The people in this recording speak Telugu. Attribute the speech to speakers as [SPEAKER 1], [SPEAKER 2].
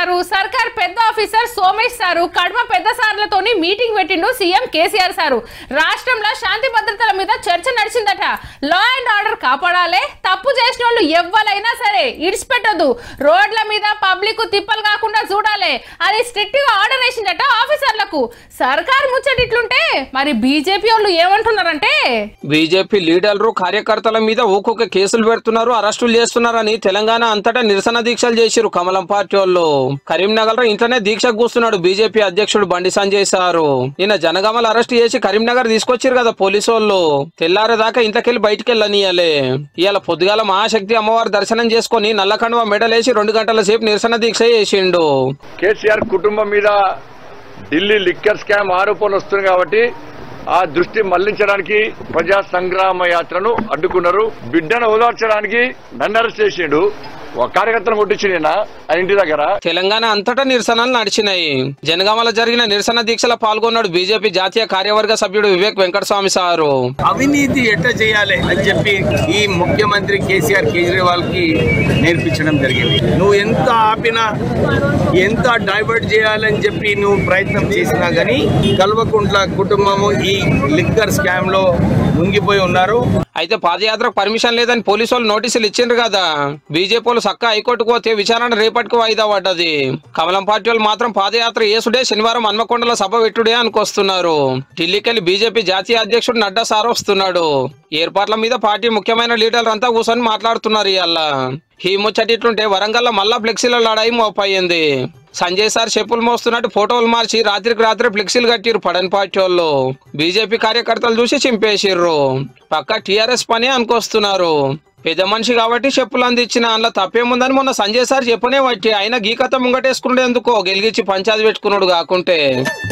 [SPEAKER 1] సారు సర్కార్ పెద్ద ఆఫీసర్ సోమేష్ సారు కడమ పెద్ద సార్లతోని మీటింగ్ పెట్టిండు సీఎం కేసీఆర్ సారు రాష్ట్రంలో శాంతి భద్రతల మీద చర్చ నడిచిందట లా అండ్ ఆర్డర్ కాపాడాలి తప్పు చేసిన వాళ్ళు ఎవ్వరైనా సరే ఇడిచిపెట్టొద్దు రోడ్ల మీద పబ్లిక్ తిప్పలు కాకుండా చూడాలి అని స్ట్రిక్ట్ గా ఆర్డర్ వేసిందట ఆఫీసర్లకు సర్కార్ ముచ్చటిట్లుంటే మరి బీజేపీ వాళ్ళు ఏమంటున్నారంటే
[SPEAKER 2] బీజేపీ లీడర్లు కార్యకర్తల మీద ఒక్కొక్క కేసులు పెడుతున్నారు అరెస్టులు చేస్తున్నారని తెలంగాణ అంతటా నిరసన దీక్షలు చేసిరు కమలం పార్టీ వాళ్ళు కరీంనగర్ లో ఇంట్లోనే దీక్ష కూస్తున్నాడు బీజేపీ అధ్యక్షుడు బండి సంజయ్ సారు నిన్న జనగామలు అరెస్ట్ చేసి కరీంనగర్ తీసుకొచ్చారు కదా పోలీసు వాళ్ళు తెల్లారేదాకా ఇంట్లోకెళ్ళి బయటికి వెళ్ళనియాలే ఇవాళ పొద్దుగాల మహాశక్తి అమ్మవారి దర్శనం చేసుకొని నల్లకండువ మెడలేసి రెండు గంటల సేపు నిరసన దీక్ష చేసిండు
[SPEAKER 3] కేసీఆర్ కుటుంబం మీద ఢిల్లీ లిక్కర్ స్కామ్ ఆరోపణలు వస్తున్నాయి కాబట్టి ఆ దృష్టి మళ్లించడానికి ప్రజా సంగ్రామ యాత్రను అడ్డుకున్నారు బిడ్డను ఓదార్చడానికి నన్ను అరెస్ట్ చేసిండు ఒక కార్యకర్తను కొట్టించిండు ఆ ఇంటి దగ్గర
[SPEAKER 2] తెలంగాణ అంతటా నిరసనలు నడిచినాయి జనగామలో జరిగిన నిరసన దీక్షలో పాల్గొన్నాడు బీజేపీ జాతీయ కార్యవర్గ సభ్యుడు వివేక్ వెంకటస్వామి సారు
[SPEAKER 4] అవినీతి ఎట్లా చేయాలి అని చెప్పి ఈ ముఖ్యమంత్రి కేసీఆర్ కేజ్రీవాల్ కి నేర్పించడం జరిగింది నువ్వు ఎంత ఆపినా ఎంత డైవర్ట్ చేయాలని చెప్పి నువ్వు ప్రయత్నం చేసినా గానీ కల్వకుంట్ల కుటుంబము ఈ లిక్కర్ స్కామ్ లో ముంగిపోయి ఉన్నారు
[SPEAKER 2] అయితే పాదయాత్రకు పర్మిషన్ లేదని పోలీసు వాళ్ళు నోటీసులు ఇచ్చిండ్రు కదా బీజేపీ వాళ్ళు సక్క హైకోర్టుకు పోతే విచారణ రేపటికి వాయిదా పడ్డది కమలం పార్టీ వాళ్ళు మాత్రం పాదయాత్ర చేసుడే శనివారం హన్మకొండలో సభ పెట్టుడే అనుకొస్తున్నారు ఢిల్లీకెళ్లి బీజేపీ జాతీయ అధ్యక్షుడు నడ్డా సార్ వస్తున్నాడు ఏర్పాట్ల మీద పార్టీ ముఖ్యమైన లీడర్లు అంతా కూర్చొని మాట్లాడుతున్నారు ఇవాళ ఈ ముచ్చటిట్లుంటే వరంగల్లో మళ్ళా ఫ్లెక్సీల లడాయి మోపయ్యింది సంజయ్ సార్ చెప్పులు మోస్తున్నట్టు ఫోటోలు మార్చి రాత్రికి రాత్రి ఫ్లెక్సీలు కట్టిరు పడని పార్టీ వాళ్ళు బీజేపీ కార్యకర్తలు చూసి చింపేసిర్రు పక్క టీఆర్ఎస్ పని అనుకొస్తున్నారు పెద్ద మనిషి కాబట్టి చెప్పులు అందించిన అందులో తప్పేముందని మొన్న సంజయ్ సార్ చెప్పనే బట్టి ఆయన గీకత ముంగటేసుకున్నాడు ఎందుకో గెలిగించి పంచాయతీ పెట్టుకున్నాడు కాకుంటే